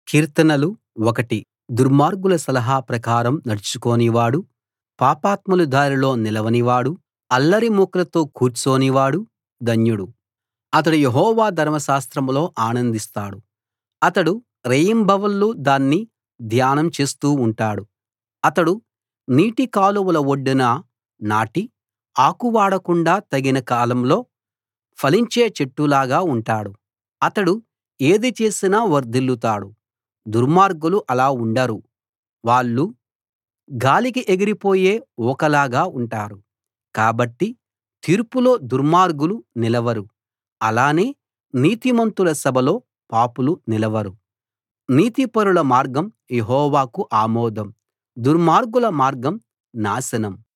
కీర్తనలు 1 దుర్మార్గుల సలహా ప్రకారం నడుచుకోనివాడు పాపాత్ముల దారిలో నిలవనివాడు అల్లరి మూకలతో కూర్చోనివాడు ధన్యుడు అతడు యెహోవా ధర్మశాస్త్రంలో ఆనందిస్తాడు అతడు రేయింబవళ్ళు దాన్ని ధ్యానం చేస్తూ ఉంటాడు అతడు నీటి కాలువల ఒడ్డున నాటి ఆకు వాడకుండా తగిన కాలంలో ఫలించే చెట్టులాగా ఉంటాడు అతడు ఏది చేసినా వర్ధిల్లుతాడు దుర్మార్గులు అలా ఉండరు వాళ్ళు గాలికి ఎగిరిపోయే ఊకలాగా ఉంటారు కాబట్టి తీర్పులో దుర్మార్గులు నిలవరు అలానే నీతిమంతుల సభలో పాపులు నిలవరు నీతిపరుల మార్గం యెహోవాకు ఆమోదం దుర్మార్గుల మార్గం నాశనం